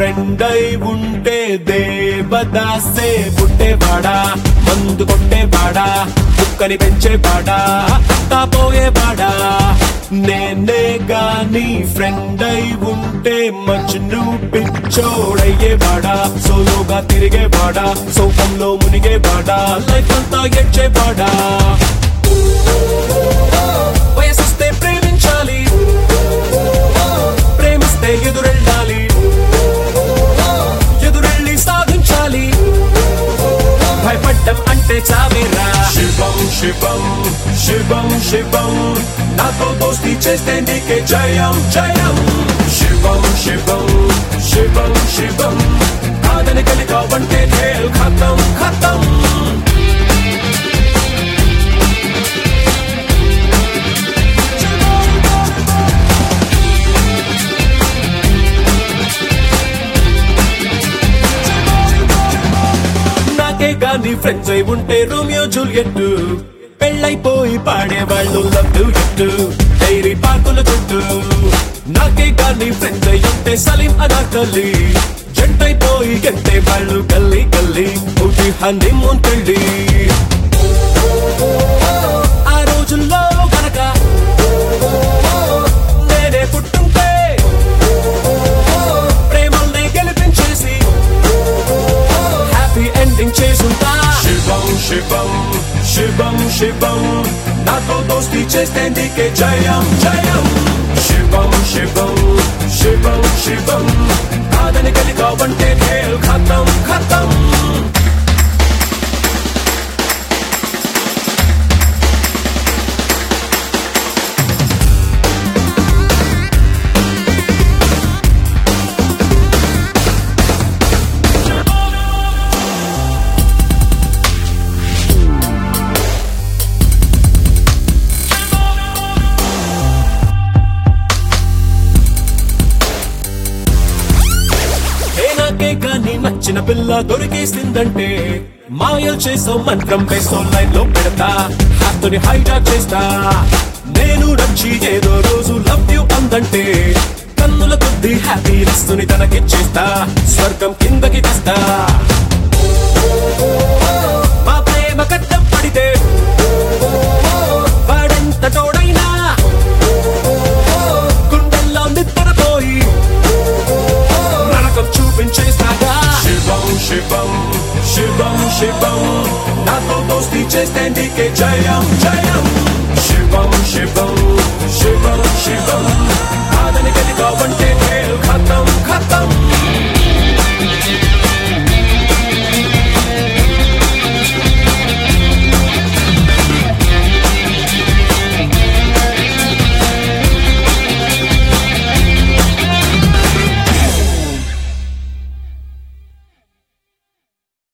friend అయి ఉంటే దేవదాసే పుట్టేవాడా మందు కొట్టేవాడా కుక్కని పెంచేవాడా తాపోయేవాడా నేనే గాని ఫ్రెండ్ అయి ఉంటే మజ్ను పిచ్చోడయ్యేవాడా సోలోగా తిరిగేవాడా సోకంలో మునిగేవాడా లైఫ్ అంతా ఎడ్చేవాడా వయసిస్తే ప్రేమించాలి ప్రేమిస్తే ఎదురెళ్ళాలి ఎదురెళ్ళి సాధించాలి భయపడ్డం అంటే చావేరా శివం శివం శివం శివం నాతో దోస్తి చేస్తే నీకే జయం జయం శివం శివం శివం శివం కాదని కలిగావంటే ఖేల్ ఖతం ఖతం నాకే గాని ఫ్రెండ్స్ అయి ఉంటే రోమియో జూలియట్ పెళ్ళైపోయి పాడేవాళ్ళు లవ్ ఎట్టు డైరీ పార్కుల చుట్టూ నాకే గాని ఫ్రెండ్స్ అయి ఉంటే సలీం అనాకలి జంటైపోయి గంటే వాళ్ళు గల్లీ గల్లీ ఊటి హనీమూన్ పెళ్ళి ఆ రోజుల్లో కనుక నేనే పుట్టుంటే ప్రేమల్ని గెలిపించేసి హ్యాపీ ఎండింగ్ చేసుంటా శివం శివం శివం శివం నాతో దోస్తి చేస్తే నీకే జయం జయం శివం శివం శివం శివం కాదని కలిగావంటే ఖేల్ ఖతం ఖతం ఏ నాకే కానీ నచ్చిన పిల్ల దొరికేసిందంటే మాయలు చేసో మంత్రం వేసో లైన్ లో పెడతా హాతోని హైజాక్ చేస్తా నేను నచ్చి ఏదో రోజు లవ్ యూ అందంటే కన్నుల కొద్ది హ్యాపీనెస్ ని తనకిచ్చేస్తా స్వర్గం కిందకి తెస్తా మా ప్రేమ కట్టం పడితే వాడెంత తోడైనా గుండెల్లో నిద్రపోయి నరకం చూపించేస్తాగా శివం శివం శివం శివం నాతో దోస్తి చేస్తే నీకే జయం జయం శివం శివం శివం శివం కాదని కలిగావంటే ఖేల్ ఖతం